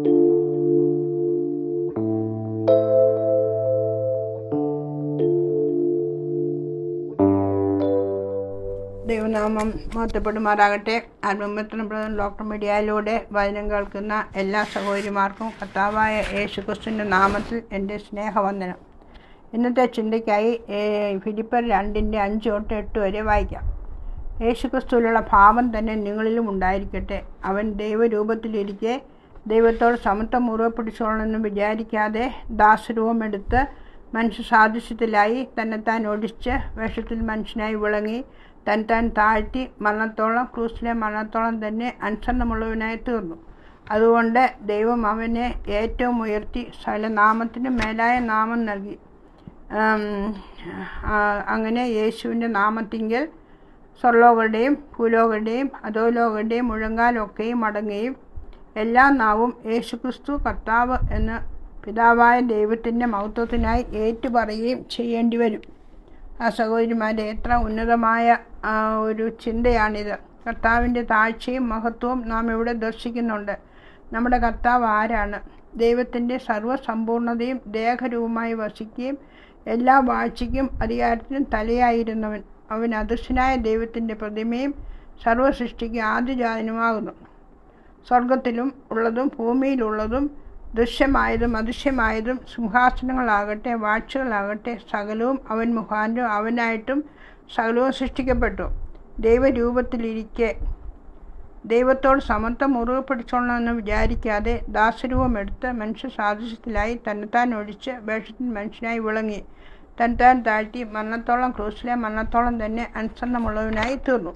ദൈവനാമം മഹത്വപ്പെടുമാറാകട്ടെ ആത്മമിത്രം ഡോക്ടർ മീഡിയയിലൂടെ വചനം കേൾക്കുന്ന എല്ലാ സഹോദരിമാർക്കും കർത്താവായ യേശു ക്രിസ്തുവിൻ്റെ നാമത്തിൽ എൻ്റെ സ്നേഹവന്ദനം ഇന്നത്തെ ചിന്തയ്ക്കായി ഏ- ഫിലിപ്പർ രണ്ടിൻ്റെ അഞ്ച് തൊട്ട് എട്ട് വരെ വായിക്കാം യേശു ക്രിസ്തുവിലുള്ള ഭാവം തന്നെ നിങ്ങളിലും ഉണ്ടായിരിക്കട്ടെ അവൻ ദൈവരൂപത്തിലിരിക്കെ ദൈവത്തോട് സമത്വം മുറുകെ പിടിച്ചോളണമെന്ന് വിചാരിക്കാതെ ദാസരൂപം എടുത്ത് മനുഷ്യ സാദൃശ്യത്തിലായി തന്നെത്താൻ ഒടിച്ച് വേഷത്തിൽ മനുഷ്യനായി വിളങ്ങി തൻ താൻ താഴ്ത്തി മരണത്തോളം ക്രൂസിലെ മരണത്തോളം തന്നെ അനുസരണമുള്ളവനായി തീർന്നു അതുകൊണ്ട് ദൈവം അവനെ ഏറ്റവും ഉയർത്തി സകല നാമത്തിന് മേലായ നാമം നൽകി ആം, ആ, അങ്ങനെ യേശുവിൻ്റെ നാമത്തിങ്കൽ സ്വർലോകരുടെയും ഭൂലോകരുടെയും അധോലോകരുടെയും മുഴങ്കാലൊക്കെയും അടങ്ങുകയും എല്ലാ നാവും യേശുക്രിസ്തു കർത്താവ് എന്ന് പിതാവായ ദൈവത്തിൻ്റെ മഹത്വത്തിനായി ഏറ്റുപറയുകയും ചെയ്യേണ്ടി വരും ആ സഹോദരിമാരെ എത്ര ഉന്നതമായ ആ, ഒരു ചിന്തയാണിത് കർത്താവിൻ്റെ താഴ്ചയും മഹത്വവും നാം ഇവിടെ ദർശിക്കുന്നുണ്ട് നമ്മുടെ കർത്താവ് ആരാണ് ദൈവത്തിൻ്റെ സർവ്വസമ്പൂർണതയും ദേഹരൂപമായി വസിക്കുകയും എല്ലാ വാഴ്ചയ്ക്കും അധികാരത്തിനും തലയായിരുന്നവൻ അവൻ അദൃശ്യനായ ദൈവത്തിൻ്റെ പ്രതിമയും സർവ്വസൃഷ്ടിക്ക് ആദ്യജാതനുമാകുന്നു സ്വർഗത്തിലും ഉള്ളതും ഭൂമിയിലുള്ളതും ദൃശ്യമായതും അദൃശ്യമായതും സിംഹാസനങ്ങളാകട്ടെ വാഴ്ചകളാകട്ടെ സകലവും അവൻ മുഖാന്തരം അവനായിട്ടും സകലവും സൃഷ്ടിക്കപ്പെട്ടു ദൈവരൂപത്തിലിരിക്കെ ദൈവത്തോട് സമത്വം മുറുകെ പിടിച്ചോളണമെന്ന് വിചാരിക്കാതെ ദാസരൂപമെടുത്ത് മനുഷ്യ സാദൃശ്യത്തിലായി തന്നെത്താൻ ഒഴിച്ച് വേഷത്തിൽ മനുഷ്യനായി വിളങ്ങി തന്നെത്താൻ താഴ്ത്തി മരണത്തോളം ക്രൂസിലെ മരണത്തോളം തന്നെ അനുസരണമുള്ളവനായി തീർന്നു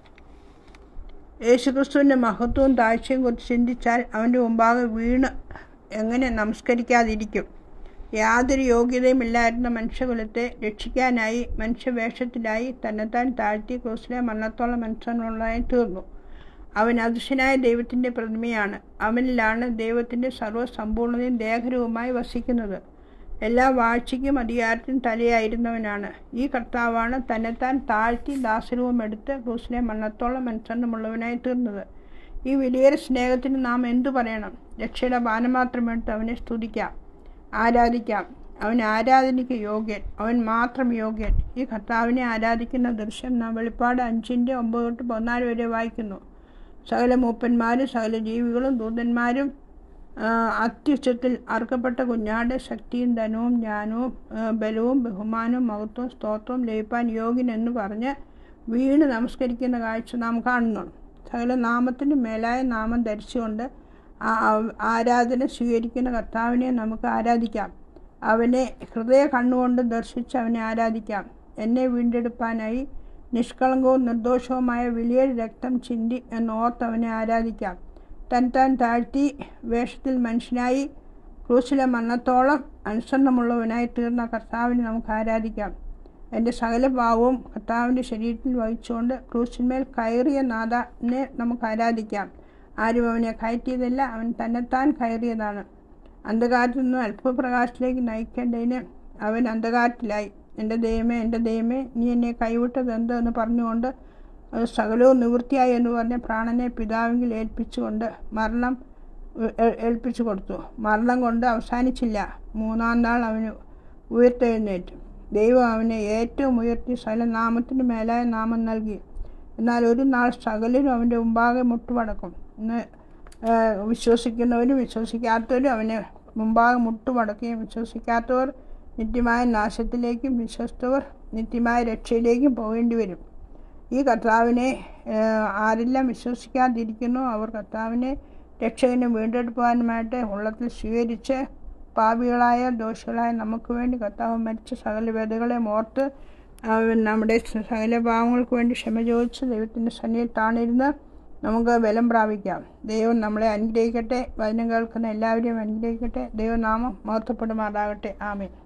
യേശുക്രിസ്തുവിൻ്റെ മഹത്വവും താഴ്ചയും കുറിച്ച് ചിന്തിച്ചാൽ അവൻ്റെ മുമ്പാകെ വീണ് എങ്ങനെ നമസ്കരിക്കാതിരിക്കും യാതൊരു യോഗ്യതയുമില്ലായിരുന്ന മനുഷ്യകുലത്തെ രക്ഷിക്കാനായി മനുഷ്യവേഷത്തിലായി തന്നെത്താൻ താഴ്ത്തി ക്രൂസിലെ മരണത്തോളം മനുഷ്യനുള്ളതായി തീർന്നു അവൻ അദൃശ്യനായ ദൈവത്തിൻ്റെ പ്രതിമയാണ് അവനിലാണ് ദൈവത്തിൻ്റെ സർവ്വസമ്പൂർണതയും ദേഹരൂപമായി വസിക്കുന്നത് എല്ലാ വാഴ്ചയ്ക്കും അധികാരത്തിനും തലയായിരുന്നവനാണ് ഈ കർത്താവാണ് തന്നെത്താൻ താഴ്ത്തി ദാസരൂപം എടുത്ത് ക്രൂസിലെ മരണത്തോളം അനുസരണമുള്ളവനായി തീർന്നത് ഈ വലിയൊരു സ്നേഹത്തിന് നാം എന്തു പറയണം രക്ഷയുടെ പാനമാത്രമെടുത്ത് അവനെ സ്തുതിക്കാം ആരാധിക്കാം അവൻ ആരാധനയ്ക്ക് യോഗ്യൻ അവൻ മാത്രം യോഗ്യൻ ഈ കർത്താവിനെ ആരാധിക്കുന്ന ദൃശ്യം നാം വെളിപ്പാട് അഞ്ചിൻ്റെ ഒമ്പത് തൊട്ട് പതിനാല് വരെ വായിക്കുന്നു സകല മൂപ്പന്മാരും സകല ജീവികളും ദൂതന്മാരും ആ, അത്യുച്ചത്തിൽ അർക്കപ്പെട്ട കുഞ്ഞാട് ശക്തിയും ധനവും ജ്ഞാനവും ആ, ബലവും ബഹുമാനവും മഹത്വവും സ്തോത്രവും ലയിപ്പാൻ യോഗ്യൻ എന്ന് പറഞ്ഞ് വീണ് നമസ്കരിക്കുന്ന കാഴ്ച നാം കാണുന്നു സകല നാമത്തിന് മേലായ നാമം ധരിച്ചുകൊണ്ട് ആ- ആ- ആരാധന സ്വീകരിക്കുന്ന കർത്താവിനെ നമുക്ക് ആരാധിക്കാം അവനെ ഹൃദയ കണ്ണുകൊണ്ട് ദർശിച്ച് അവനെ ആരാധിക്കാം എന്നെ വീണ്ടെടുപ്പാനായി നിഷ്കളങ്കവും നിർദോഷവുമായ വലിയൊരു രക്തം ചിന്തി എന്നോർത്ത് അവനെ ആരാധിക്കാം തൻ താൻ താഴ്ത്തി വേഷത്തിൽ മനുഷ്യനായി ക്രൂശിലെ മരണത്തോളം അനുസരണമുള്ളവനായി തീർന്ന കർത്താവിനെ നമുക്ക് ആരാധിക്കാം എൻ്റെ സകല ഭാവവും കർത്താവിൻ്റെ ശരീരത്തിൽ വഹിച്ചുകൊണ്ട് ക്രൂശിന്മേൽ കയറിയ നാഥനെ നമുക്ക് ആരാധിക്കാം ആരും അവനെ കയറ്റിയതല്ല അവൻ തന്നെത്താൻ കയറിയതാണ് അന്ധകാരത്തിൽ നിന്ന് അല്പപ്രകാശത്തിലേക്ക് നയിക്കേണ്ടതിന് അവൻ അന്ധകാരത്തിലായി എൻ്റെ ദൈവമേ എൻ്റെ ദൈവമേ നീ എന്നെ കൈവിട്ടത് എന്തെന്ന് പറഞ്ഞുകൊണ്ട് അത് സകലവും നിവൃത്തിയായി എന്ന് പറഞ്ഞ പ്രാണനെ പിതാവിങ്കിൽ ഏൽപ്പിച്ചുകൊണ്ട് മരണം ഏ- ഏ- ഏൽപ്പിച്ചു കൊടുത്തു മരണം കൊണ്ട് അവസാനിച്ചില്ല മൂന്നാം നാൾ അവന് ഉയർത്തെഴുന്നേറ്റു ദൈവം അവനെ ഏറ്റവും ഉയർത്തി സകല നാമത്തിന് മേലായ നാമം നൽകി എന്നാൽ ഒരു നാൾ സകലരും അവൻ്റെ മുമ്പാകെ മുട്ടുമടക്കും ഇന്ന് ആ, വിശ്വസിക്കുന്നവരും വിശ്വസിക്കാത്തവരും അവനെ മുമ്പാകെ മുട്ടുമടക്കുകയും വിശ്വസിക്കാത്തവർ നിത്യമായ നാശത്തിലേക്കും വിശ്വസ്തവർ നിത്യമായ രക്ഷയിലേക്കും പോകേണ്ടി വരും ഈ കർത്താവിനെ ആ, ആരെല്ലാം വിശ്വസിക്കാതിരിക്കുന്നു അവർ കർത്താവിനെ രക്ഷകനും വീണ്ടെടുപ്പാനുമായിട്ട് ഉള്ളത്തിൽ സ്വീകരിച്ച് പാപികളായ ദോഷികളായ നമുക്ക് വേണ്ടി കർത്താവ് മരിച്ച സകല വേദകളെ ഓർത്ത് അവൻ നമ്മുടെ സകല പാവങ്ങൾക്ക് വേണ്ടി ക്ഷമ ചോദിച്ച് ദൈവത്തിൻ്റെ സന്നിധിയിൽ താണിരുന്ന് നമുക്ക് ബലം പ്രാപിക്കാം ദൈവം നമ്മളെ അനുഗ്രഹിക്കട്ടെ വചനം കേൾക്കുന്ന എല്ലാവരെയും അനുഗ്രഹിക്കട്ടെ ദൈവനാമം മഹത്വപ്പെടുമാറാകട്ടെ ആമേൻ